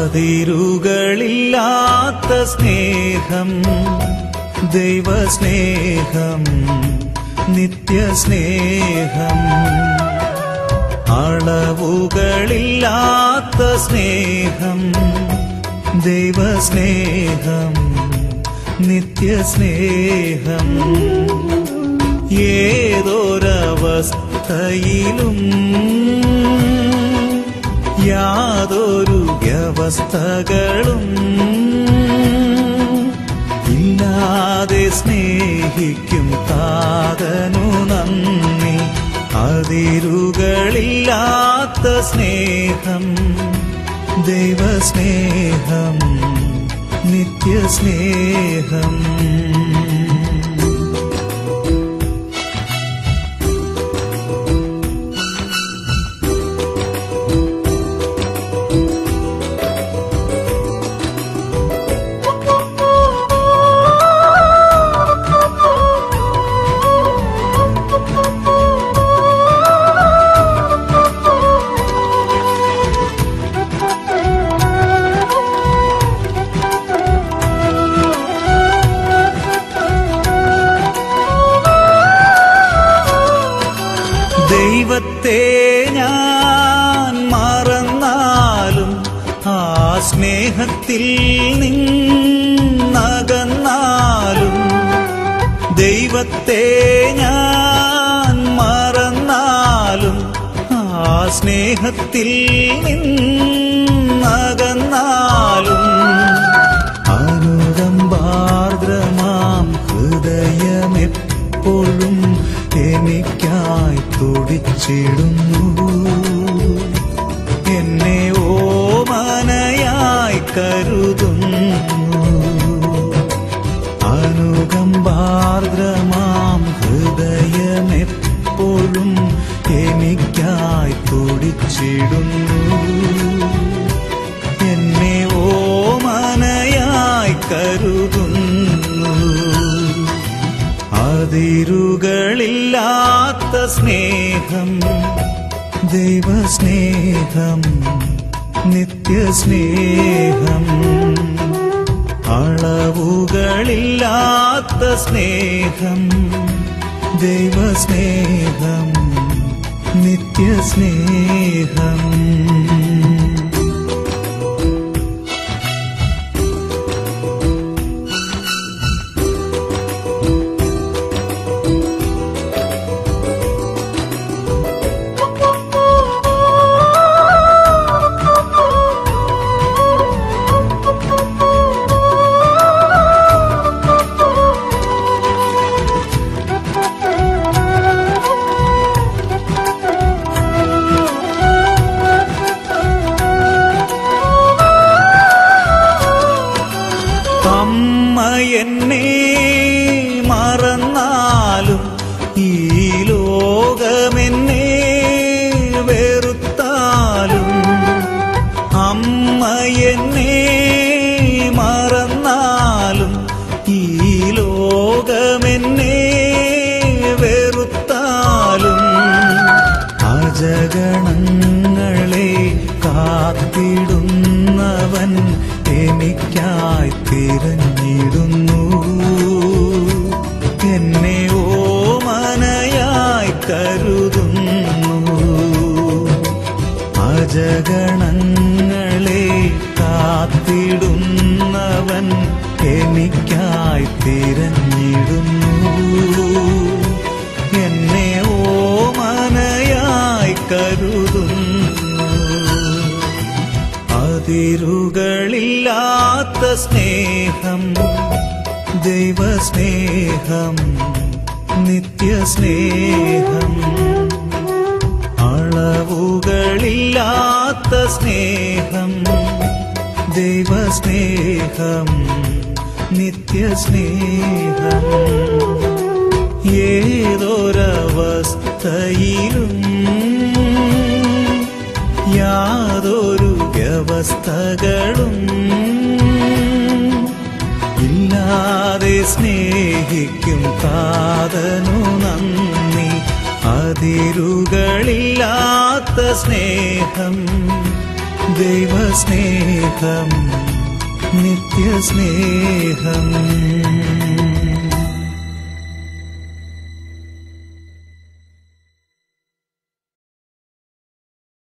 അതിരുകളില്ലാത്ത സ്നേഹം ദൈവസ്നേഹം നിത്യസ്നേഹം അളവുകളില്ലാത്ത സ്നേഹം ദൈവസ്നേഹം നിത്യസ്നേഹം ഏതൊരവസ്ഥയിലും യാതൊരു വ്യവസ്ഥകളും ഇല്ലാതെ സ്നേഹിക്കും താതനു നന്ദി അതിരുകളില്ലാത്ത സ്നേഹം ദൈവസ്നേഹം നിത്യസ്നേഹം ദൈവത്തെ ഞാൻ മറന്നാലും ആ സ്നേഹത്തിൽ നിന്നകന്നാലും ദൈവത്തെ ഞാൻ മറന്നാലും ആ സ്നേഹത്തിൽ നിന്നകന്നാലും അനുകമ്പാർദ്രമാം ഹൃദയമെപ്പോഴും എനിക്കായി തുടിച്ചിടുന്നു എന്നെ ഓമനയായി കരുതുന്നു അനുകമ്പാർദ്രമാം ഹൃദയമെപ്പോഴും എനിക്കായി തുടിച്ചിടുന്നു എന്നെ ഓമനയായി കരുതുന്നു അതിരുകളില്ലാത്ത സ്നേഹം ദൈവസ്നേഹം നിത്യസ്നേഹം അളവുകളില്ലാത്ത സ്നേഹം ദൈവസ്നേഹം നിത്യസ്നേഹം അമ്മ എന്നെ മറന്നാലും ഈ ലോകമെന്നെ വെറുത്താലും അമ്മ എന്നെ മറന്നാലും ഈ ലോകമെന്നെ വെറുത്താലും അജഗണങ്ങളെ കാത്തിടുന്നവൻ എനിക്കായി തിരഞ്ഞിടുന്നു എന്നെ ഓമനയായി കരുതുന്നു അജഗണങ്ങളെ കാത്തിടുന്നവൻ എനിക്കായി തിരഞ്ഞിടുന്നു എന്നെ ഓമനയായി കരുതുന്നു അതിരുകളില്ലാത്ത സ്നേഹം ദൈവസ്നേഹം നിത്യസ്നേഹം അളവുകളില്ലാത്ത സ്നേഹം ദൈവസ്നേഹം നിത്യസ്നേഹം ഏതൊരവസ്ഥയിലും യാതൊരു വ്യവസ്ഥകളും ഇല്ലാതെ സ്നേഹിക്കും കാതനു നന്ദി അതിരുകളില്ലാത്ത സ്നേഹം ദൈവസ്നേഹം നിത്യസ്നേഹം